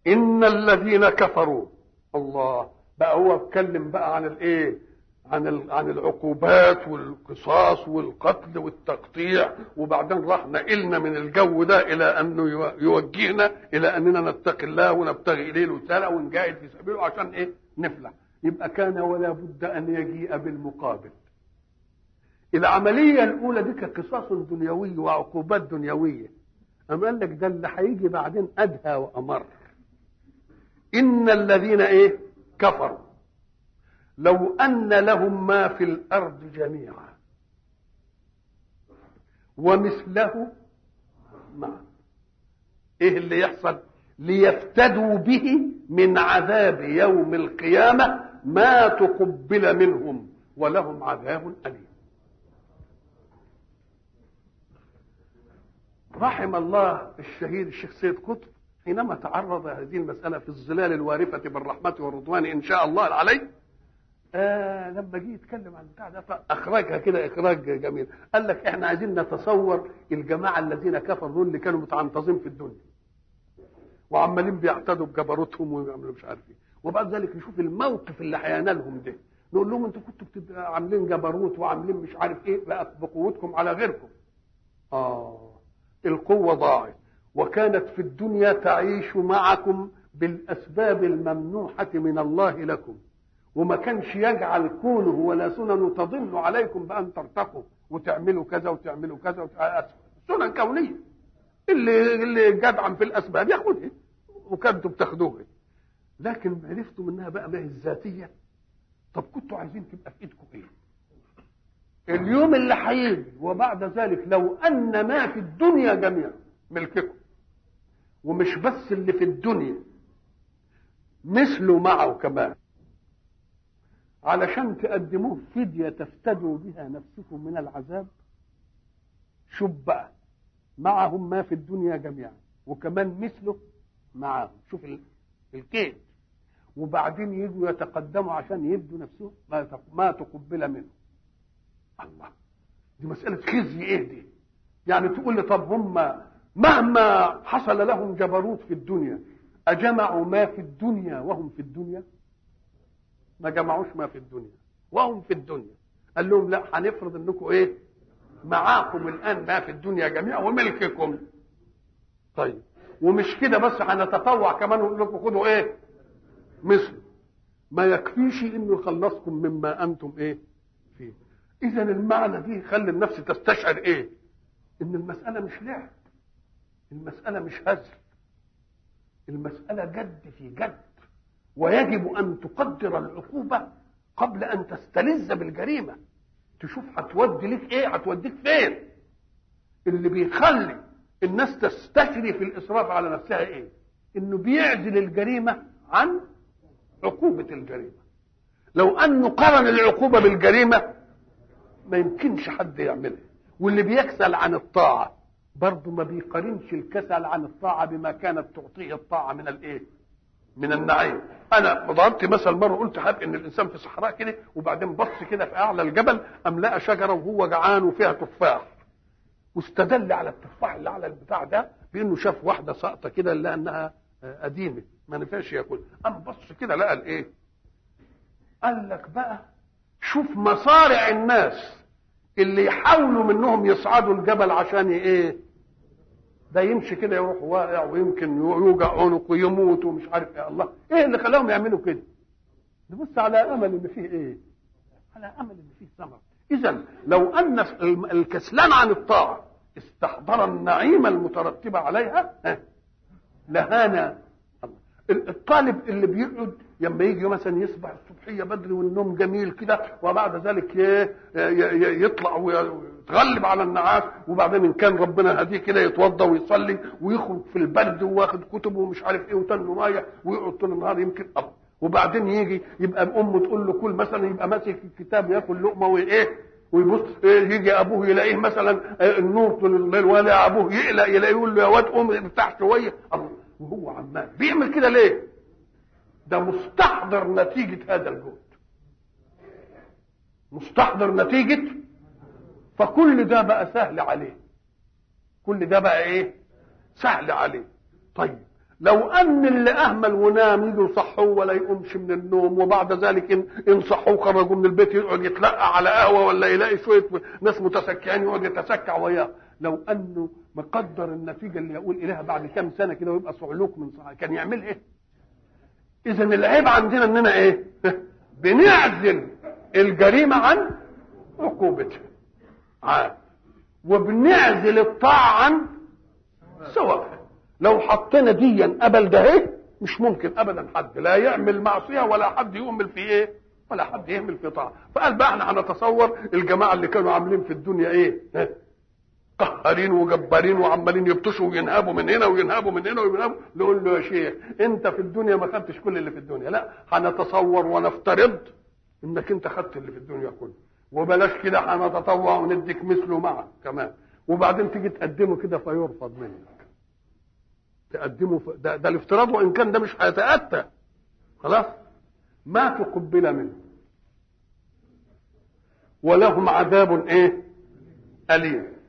ان الذين كفروا الله بقى هو اتكلم بقى عن الايه عن عن العقوبات والقصاص والقتل والتقطيع وبعدين راح نقلنا من الجو ده الى انه يوجهنا الى اننا نتقي الله ونبتغي اليه الوسالة ونجاهد في سبيله عشان ايه نفلح يبقى كان ولا بد ان يجيء بالمقابل العملية الأولى دي كقصاص دنيوي وعقوبات دنيوية أما قال لك ده اللي هيجي بعدين أدهى وأمر إن الذين إيه كفروا لو أن لهم ما في الأرض جميعا ومثله معه إيه اللي يحصل ليفتدوا به من عذاب يوم القيامة ما تقبل منهم ولهم عذاب أليم رحم الله الشهيد الشيخ سيد قطب حينما تعرض هذه المسألة في الظلال الوارفة بالرحمة والرضوان إن شاء الله عليه آه لما جه يتكلم عن بتاع ده فأخرجها كده إخراج جميل قال لك إحنا عايزين نتصور الجماعة الذين كفروا دول اللي كانوا متعنطزين في الدنيا وعمالين بيعتدوا بجبروتهم ويعملوا مش عارف ايه وبعد ذلك نشوف الموقف اللي هينالهم ده نقول لهم انتوا كنتوا عاملين جبروت وعاملين مش عارف ايه بقى بقوتكم على غيركم اه القوة ضاعت وكانت في الدنيا تعيش معكم بالأسباب الممنوحة من الله لكم وما كانش يجعل كونه ولا سنن تضل عليكم بأن ترتقوا وتعملوا كذا وتعملوا كذا وتعملوا سنن كونية اللي اللي جدعا في الأسباب ياخدها وكنتوا بتاخدوها لكن عرفتوا منها بقى ما هي الذاتية طب كنتوا عايزين تبقى في ايدكم ايه؟ اليوم اللي هيجي وبعد ذلك لو ان ما في الدنيا جميعا ملككم ومش بس اللي في الدنيا مثله معه كمان علشان تقدموه فدية تفتدوا بها نفسكم من العذاب شوف بقى معهم ما في الدنيا جميعا وكمان مثله معهم شوف الكيد وبعدين يجوا يتقدموا عشان يبدوا نفسهم ما تقبل منه الله دي مسألة خزي ايه دي يعني تقول لي طب هم مهما حصل لهم جبروت في الدنيا أجمعوا ما في الدنيا وهم في الدنيا ما جمعوش ما في الدنيا وهم في الدنيا قال لهم لا هنفرض انكم ايه معاكم الان ما في الدنيا جميعا وملككم طيب ومش كده بس هنتطوع كمان ونقول لكم خدوا ايه مثل ما يكفيش انه يخلصكم مما انتم ايه فيه اذا المعنى دي خلي النفس تستشعر ايه ان المساله مش لعب المساله مش هزل المساله جد في جد ويجب ان تقدر العقوبه قبل ان تستلذ بالجريمه تشوف هتودي لك ايه هتوديك فين اللي بيخلي الناس تستشري في الاسراف على نفسها ايه انه بيعزل الجريمه عن عقوبه الجريمه لو انه قرن العقوبه بالجريمه ما يمكنش حد يعملها واللي بيكسل عن الطاعه برضه ما بيقارنش الكسل عن الطاعه بما كانت تعطيه الطاعه من الايه من النعيم انا ضربت مثل مره قلت حاب ان الانسان في صحراء كده وبعدين بص كده في اعلى الجبل ام لقى شجره وهو جعان وفيها تفاح واستدل على التفاح اللي على البتاع ده بانه شاف واحده ساقطه كده لانها قديمه ما نفعش ياكل قام بص كده لقى الايه قال لك بقى شوف مصارع الناس اللي يحاولوا منهم يصعدوا الجبل عشان ايه ده يمشي كده يروح واقع ويمكن يوجع عنقه ويموت ومش عارف ايه الله ايه اللي خلاهم يعملوا كده نبص على امل ان فيه ايه على امل ان فيه ثمر اذا لو ان الكسلان عن الطاعه استحضر النعيم المترتب عليها لهانا الطالب اللي بيقعد لما يجي مثلا يصبح الصبحيه بدري والنوم جميل كده وبعد ذلك يطلع ويتغلب على النعاس وبعدين ان كان ربنا هديه كده يتوضا ويصلي ويخرج في البرد وواخد كتبه ومش عارف ايه وتنه رايح ويقعد طول النهار يمكن أب وبعدين يجي يبقى امه تقول له كل مثلا يبقى ماسك الكتاب ياكل لقمه وايه ويبص يجي ابوه يلاقيه مثلا النور طول الليل ولا ابوه يقلق يلاقيه يقول له يا واد قوم ارتاح شويه وهو عمال بيعمل كده ليه؟ ده مستحضر نتيجة هذا الجهد مستحضر نتيجة فكل ده بقى سهل عليه كل ده بقى ايه سهل عليه طيب لو ان اللي اهمل ونام يجوا يصحوه ولا يقومش من النوم وبعد ذلك ان إن صحوه خرجوا من البيت يقعد يتلقى على قهوه ولا يلاقي شويه ناس متسكعين يقعد يتسكع وياه لو انه مقدر النتيجه اللي يقول اليها بعد كام سنه كده ويبقى صعلوك من صحيح كان يعمل ايه؟ اذا العيب عندنا اننا ايه؟ بنعزل الجريمه عن عقوبتها عاد وبنعزل الطاعه عن سواء لو حطينا ديا قبل ده ايه مش ممكن ابدا حد لا يعمل معصيه ولا حد يؤمن في ايه ولا حد يعمل في طاعه فقال بقى احنا هنتصور الجماعه اللي كانوا عاملين في الدنيا ايه قهارين وجبارين وعمالين يبطشوا وينهبوا من هنا وينهبوا من هنا وينهبوا نقول له يا شيخ انت في الدنيا ما خدتش كل اللي في الدنيا لا هنتصور ونفترض انك انت خدت اللي في الدنيا كله وبلاش كده هنتطوع ونديك مثله معك كمان وبعدين تيجي تقدمه كده فيرفض منك تقدمه ف... ده, ده الافتراض وان كان ده مش هيتاتى خلاص ما تقبل منه ولهم عذاب ايه اليم